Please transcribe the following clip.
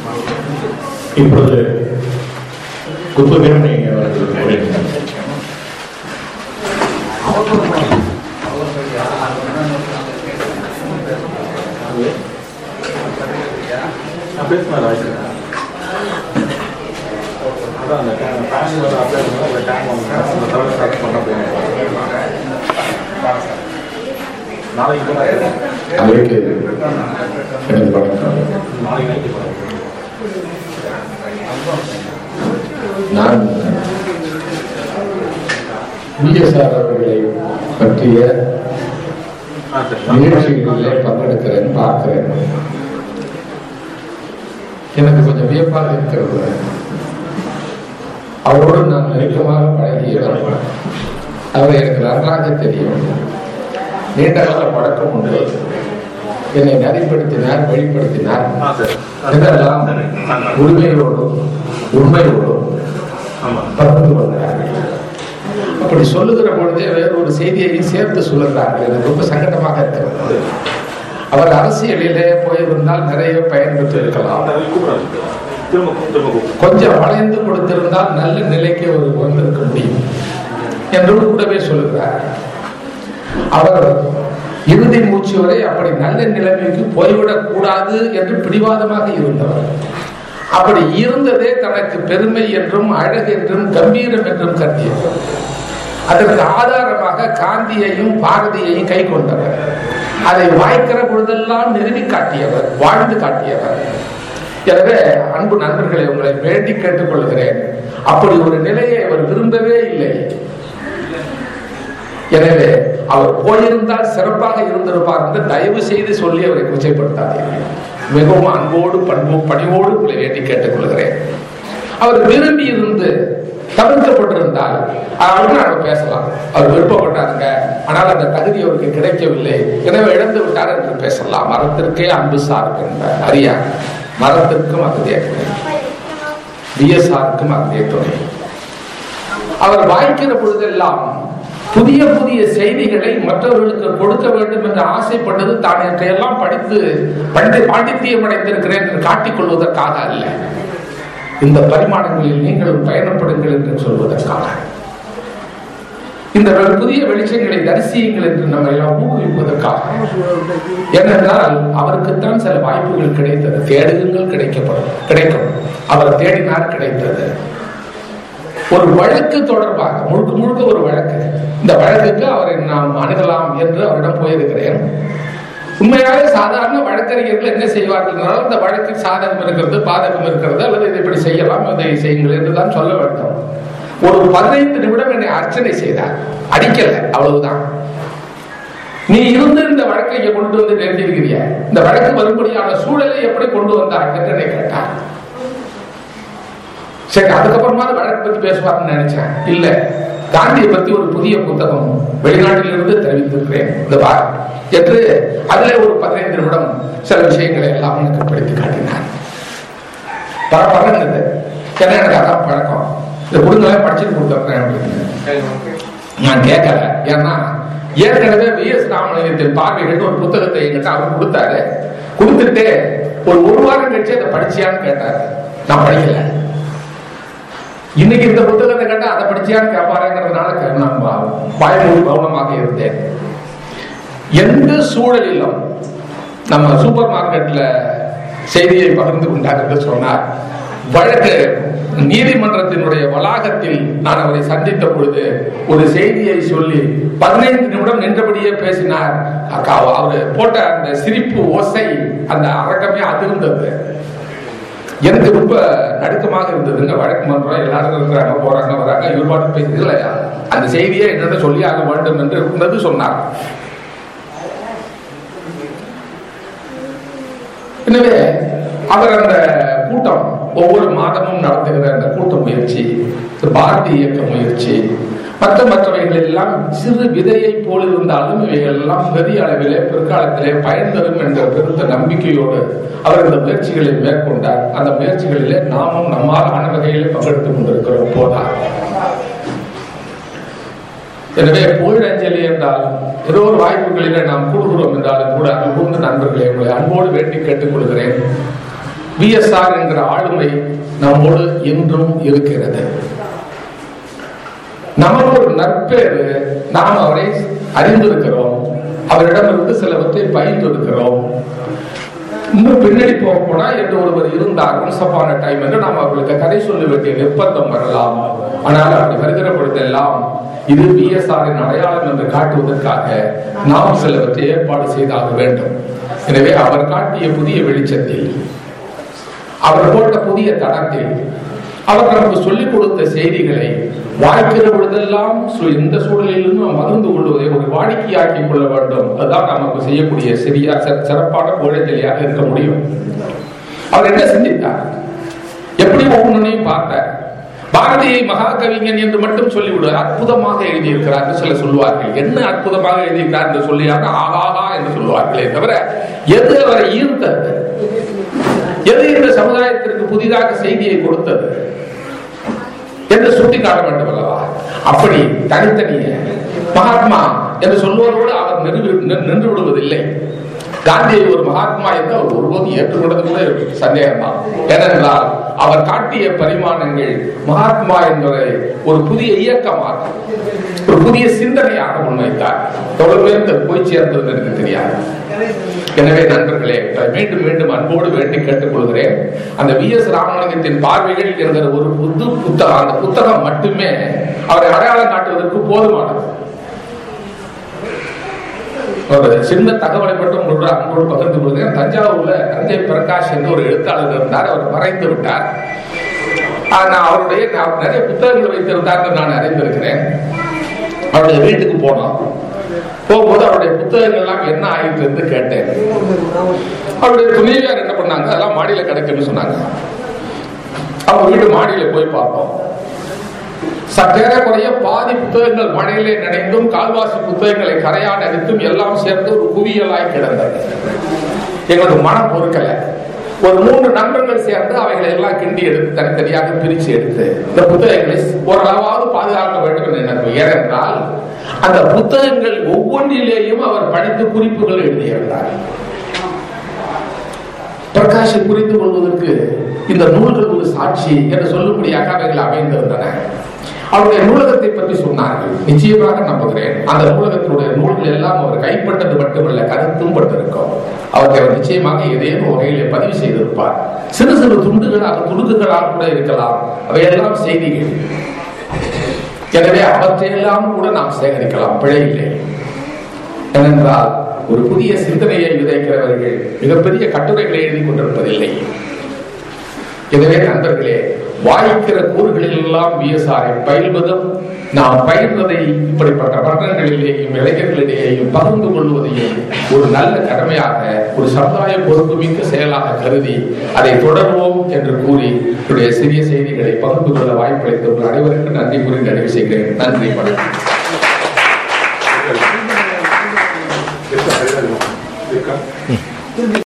இப்பொழுது குத்துவிரணி அவர்கள் உரையினர். அதற்கு எனது வணக்கம் நான் பிஎஸ்ஆர் அவர்களை பற்றிய நிகழ்ச்சிகளிலே பங்கெடுக்கிறேன் பார்க்கிறேன் எனக்கு கொஞ்சம் வியப்பாக இருக்கிறது அவரோடு நான் நெருக்கமாக பழகியவர் அவர் எனக்கு நன்றாக தெரியும் நீண்ட கால பழக்கம் உண்டு என்னை நெறிப்படுத்தினார் வெளிப்படுத்தினார் இதெல்லாம் உரிமையோடும் உண்மையோடும் பகிர்ந்து கொள்கிறார்கள் அப்படி சொல்லுகிற பொழுதே வேறொரு செய்தியையும் சேர்த்து சொல்லுகிறார்கள் எனக்கு ரொம்ப சங்கடமாக இருக்கிறது அவர் அரசியலிலே போயிருந்தால் நிறைய பயன் பெற்று இருக்கலாம் கொஞ்சம் வளைந்து கொடுத்திருந்தால் நல்ல நிலைக்கு அவர் வந்திருக்க முடியும் என்று கூடவே சொல்லுகிறார் அவர் இறுதி மூச்சு வரை அப்படி நல்ல நிலைமைக்கு போய்விடக் கூடாது என்று பிடிவாதமாக இருந்தவர் அப்படி இருந்ததே தனக்கு பெருமை என்றும் அழகு என்றும் கம்பீரம் என்றும் கருதியவர் அதற்கு ஆதாரமாக காந்தியையும் பாரதியையும் கை கொண்டவர் அதை வாய்க்கிற பொழுதெல்லாம் நிறுவி காட்டியவர் வாழ்ந்து காட்டியவர் எனவே அன்பு நண்பர்களை உங்களை வேண்டி கேட்டுக்கொள்கிறேன் அப்படி ஒரு நிலையை அவர் விரும்பவே இல்லை எனவே அவர் போயிருந்தால் சிறப்பாக இருந்திருப்பார் என்று தயவு செய்து சொல்லி அவரை கொச்சைப்படுத்தாதீர்கள் மிகவும் அன்போடு பண்பு பணிவோடு உங்களை வேண்டி கேட்டுக்கொள்கிறேன் அவர் விரும்பி இருந்து தவிர்க்கப்பட்டிருந்தால் அவருக்கு நாங்கள் பேசலாம் அவர் விருப்பப்பட்டாருங்க ஆனால் அந்த தகுதி அவருக்கு கிடைக்கவில்லை எனவே இழந்து விட்டார் என்று பேசலாம் மரத்திற்கே அன்பு சார்பு என்பார் அறியா மரத்திற்கும் அதே துணை பிஎஸ்ஆருக்கும் அதே துணை அவர் வாய்க்கிற பொழுதெல்லாம் புதிய புதிய செய்திகளை மற்றவர்களுக்கு கொடுக்க வேண்டும் என்று ஆசைப்பட்டது தான் இவற்றையெல்லாம் படித்து பண்டி பாண்டித்தியம் அடைந்திருக்கிறேன் என்று காட்டிக் கொள்வதற்காக அல்ல இந்த பரிமாணங்களில் நீங்களும் பயணப்படுங்கள் என்று சொல்வதற்காக இந்த புதிய வெளிச்சங்களை தரிசியுங்கள் என்று நம்ம எல்லாம் ஊக்குவிப்பதற்காக ஏனென்றால் அவருக்குத்தான் சில வாய்ப்புகள் கிடைத்தது தேடுங்கள் கிடைக்கப்படும் கிடைக்கும் அவர் தேடினார் கிடைத்தது ஒரு வழக்கு தொடர்பாக முழுக்க முழுக்க ஒரு வழக்கு இந்த வழக்குக்கு அவரை நாம் அணுகலாம் என்று அவரிடம் போயிருக்கிறேன் உண்மையாக சாதாரண வழக்கறிஞர்கள் என்ன செய்வார்கள் என்றால் இந்த வழக்கில் சாதகம் இருக்கிறது பாதகம் இருக்கிறது அல்லது இதை இப்படி செய்யலாம் இதை செய்யுங்கள் என்று தான் சொல்ல வேண்டும் ஒரு பதினைந்து நிமிடம் என்னை அர்ச்சனை செய்தார் அடிக்கல அவ்வளவுதான் நீ இருந்து இந்த வழக்கை இங்க கொண்டு வந்து நிறுத்தியிருக்கிறிய இந்த வழக்கு வரும்படியான சூழலை எப்படி கொண்டு வந்தார் என்று என்னை கேட்டார் சரி அதுக்கப்புறமா வழக்கு பத்தி பேசுவார்னு நினைச்சேன் இல்ல காந்தியை பத்தி ஒரு புதிய புத்தகம் வெளிநாட்டில் இருந்து தெரிவித்திருக்கிறேன் இந்த வாரம் என்று அதுல ஒரு பதினைந்து நிமிடம் சில விஷயங்களை எல்லாம் எனக்கு படித்து காட்டினார் பரபரந்தது ஏன்னா எனக்கு அதான் பழக்கம் இந்த குடும்பம் படிச்சுட்டு கொடுத்துருக்கேன் அப்படின்னு நான் கேட்கல ஏன்னா ஏற்கனவே வி எஸ் ராமலிங்கத்தின் பார்வைகள் ஒரு புத்தகத்தை என்கிட்ட அவர் கொடுத்தாரு கொடுத்துட்டு ஒரு ஒரு வாரம் கழிச்சு அதை படிச்சியான்னு கேட்டாரு நான் படிக்கல இன்னைக்கு இந்த புத்தகத்தை கேட்டா அதை படிச்சியான்னு கேட்பாருங்கிறதுனால நான் பயமூடி கவனமாக இருந்தேன் எந்த சூழலிலும் நம்ம சூப்பர் மார்க்கெட்ல செய்தியை பகிர்ந்து கொண்டார் என்று சொன்னார் வழக்கு நீதிமன்றத்தினுடைய வளாகத்தில் நான் அவரை சந்தித்த பொழுது ஒரு செய்தியை சொல்லி பதினைந்து நிமிடம் நின்றபடியே பேசினார் அக்கா அவர் போட்ட அந்த சிரிப்பு ஓசை அந்த அரங்கமே அதிர்ந்தது எனக்கு ரொம்ப நடுக்கமாக இருந்ததுங்க வழக்கு மன்றம் எல்லாரும் இருக்கிறாங்க போறாங்க வராங்க இவர் பாட்டு பேசுறது அந்த செய்தியை என்னென்ன சொல்லி ஆக வேண்டும் என்று இருந்தது சொன்னார் எனவே அவர் அந்த கூட்டம் ஒவ்வொரு மாதமும் நடத்துகிற அந்த கூட்ட முயற்சி பாரதி இயக்க முயற்சி மற்ற மற்றவைகள் எல்லாம் சிறு விதையை போல் இருந்தாலும் இவைகள் எல்லாம் பெரிய அளவிலே பிற்காலத்திலே பயன் தரும் என்ற பெருத்த நம்பிக்கையோடு அவர் இந்த முயற்சிகளை மேற்கொண்டார் அந்த முயற்சிகளிலே நாமும் நம்மால் ஆன வகையிலே பங்கெடுத்துக் கொண்டிருக்கிறோம் போதார் எனவே புகழஞ்சலி என்றால் ஏதோ ஒரு வாய்ப்புகளிலே நாம் கூடுகிறோம் என்றாலும் கூட அன்புந்து நண்பர்களே உங்களை அன்போடு வேண்டி கேட்டுக்கொள்கிறேன் பிஎஸ்ஆர் என்கிற ஆளுமை நம்மோடு இன்றும் இருக்கிறது நமக்கு ஒரு நற்பேரு நாம் அவரை அறிந்திருக்கிறோம் அவரிடமிருந்து சிலவற்றை பயிர்ந்திருக்கிறோம் இன்னும் பின்னாடி போக போனா என்று ஒருவர் இருந்தார் ஒன்சப்பான டைம் என்று நாம் அவர்களுக்கு கதை சொல்ல வேண்டிய நிர்பந்தம் வரலாம் ஆனால் அப்படி வருகிற பொழுதெல்லாம் இது பிஎஸ்ஆரின் அடையாளம் என்று காட்டுவதற்காக நாம் சிலவற்றை ஏற்பாடு செய்தாக வேண்டும் எனவே அவர் காட்டிய புதிய வெளிச்சத்தில் அவர் போட்ட புதிய தடத்தில் அவர் நமக்கு சொல்லிக் கொடுத்த செய்திகளை வாய்க்கிற பொழுதெல்லாம் சு- எந்த சூழலிலும் நாம் மகிழ்ந்து கொள்வதை ஒரு வாடிக்கையாக்கிக் கொள்ள வேண்டும் அதுதான் நமக்கு செய்யக்கூடிய சிறிய சிற- சிறப்பான கோழைத்தலியாக இருக்க முடியும் அவர் என்ன சிந்தித்தார் எப்படி ஒவ்வொன்றையும் பார்த்தார் பாரதியை மகாகவிஞன் என்று மட்டும் சொல்லிவிடுவார் அற்புதமாக எழுதியிருக்கிறார் என்று சில சொல்லுவார்கள் என்ன அற்புதமாக எழுதியிருக்கிறார் என்று சொல்லியாக ஆகாகா என்று சொல்லுவார்களே தவிர எது அவரை ஈர்த்தது எது இந்த சமுதாயத்திற்கு புதிதாக செய்தியை கொடுத்தது என்று சுட்டிக்காட்ட வேண்டும் அல்லவா அப்படி தனித்தனியே மகாத்மா என்று சொல்வதோடு அவர் நின்று நின்று- நின்று விடுவதில்லை காந்தியை ஒரு மகாத்மா என்று அவர் ஒருபோதும் ஏற்றுக்கொண்டது கூட சந்தேகம் தான் ஏனென்றால் அவர் காட்டிய பரிமாணங்கள் மகாத்மா என்பதை ஒரு புதிய இயக்கமாக ஒரு புதிய சிந்தனையாக முன்வைத்தார் எவ்வளவு பேருக்கு அது போய் சேர்ந்தது எனக்கு தெரியாது எனவே நண்பர்களே உங்களை மீண்டும் மீண்டும் அன்போடு வேண்டி கேட்டுக்கொள்கிறேன் அந்த வி எஸ் ராமலிங்கத்தின் பார்வைகள் என்கிற ஒரு புது புத்தகம் அந்த புத்தகம் மட்டுமே அவரை அடையாளம் காட்டுவதற்கு போதுமானது ஒரு சின்ன தகவலை மட்டும் உங்களோட அன்போடு பகிர்ந்து கொள்கிறேன் தஞ்சாவூர்ல தஞ்சை பிரகாஷ் என்று ஒரு எழுத்தாளர் இருந்தார் அவர் மறைந்து விட்டார் ஆஹ் நான் அவருடைய நான் நிறைய புத்தகங்கள் வைத்திருந்தார் என்று நான் அறிந்திருக்கிறேன் அவருடைய வீட்டுக்கு போனோம் போகும்போது அவருடைய புத்தகங்கள் எல்லாம் என்ன ஆயிட்டு என்று கேட்டேன் அவருடைய துணைவியார் என்ன பண்ணாங்க அதெல்லாம் மாடியில கிடக்குன்னு சொன்னாங்க அவங்க வீட்டு மாடியில போய் பார்த்தோம் சற்றேறக்குறைய பாதி புத்தகங்கள் மழையிலே நனைந்தும் கால்வாசி புத்தகங்களை கரையான் அடித்தும் எல்லாம் சேர்ந்து ஒரு குவியலாய் கிடந்தது எங்களுக்கு மனம் பொறுக்கல ஒரு மூன்று நண்பர்கள் சேர்ந்து அவைகளை எல்லாம் கிண்டி எடுத்து தனித்தனியாக பிரிச்சு எடுத்து இந்த புத்தகங்களை ஓரளவாவது பாதுகாக்க வேண்டும் என்று நினைப்பு ஏனென்றால் அந்த புத்தகங்கள் ஒவ்வொன்றிலேயும் அவர் படித்து குறிப்புகள் எழுதியிருந்தார் பிரகாஷை புரிந்து கொள்வதற்கு இந்த நூல்கள் ஒரு சாட்சி என்று சொல்லும்படியாக அவைகள் அமைந்திருந்தன அவருடைய நூலகத்தை பற்றி சொன்னார்கள் நிச்சயமாக நம்புகிறேன் அந்த நூலகத்தினுடைய நூல்கள் எல்லாம் அவர் கைப்பட்டது மட்டுமல்ல கருத்தும் பட்டிருக்கும் அவருக்கு அவர் நிச்சயமாக ஏதேனும் வகையிலே பதிவு செய்திருப்பார் சிறு சிறு துண்டுகளாக துணுக்குகளாக கூட இருக்கலாம் அவையெல்லாம் செய்திகள் எனவே அவற்றையெல்லாம் கூட நாம் சேகரிக்கலாம் பிழை இல்லை ஏனென்றால் ஒரு புதிய சிந்தனையை விதைக்கிறவர்கள் மிகப்பெரிய கட்டுரைகளை எழுதி கொண்டிருப்பதில்லை எனவே நண்பர்களே வாய்க்கிற கூறுகளில் எல்லாம் பிஎஸ்ஆரை பயில்வதும் நாம் பயிர்வதை இப்படிப்பட்ட வர்ணங்களிலேயும் இளைஞர்களிடையேயும் பகிர்ந்து கொள்வதையும் ஒரு நல்ல கடமையாக ஒரு சமுதாய பொறுப்புமிக்க செயலாக கருதி அதை தொடர்வோம் என்று கூறி என்னுடைய சிறிய செய்திகளை பகிர்ந்து கொள்ள வாய்ப்பளித்த உங்கள் அனைவருக்கும் நன்றி கூறி நிறைவு செய்கிறேன் நன்றி வணக்கம் இருக்கா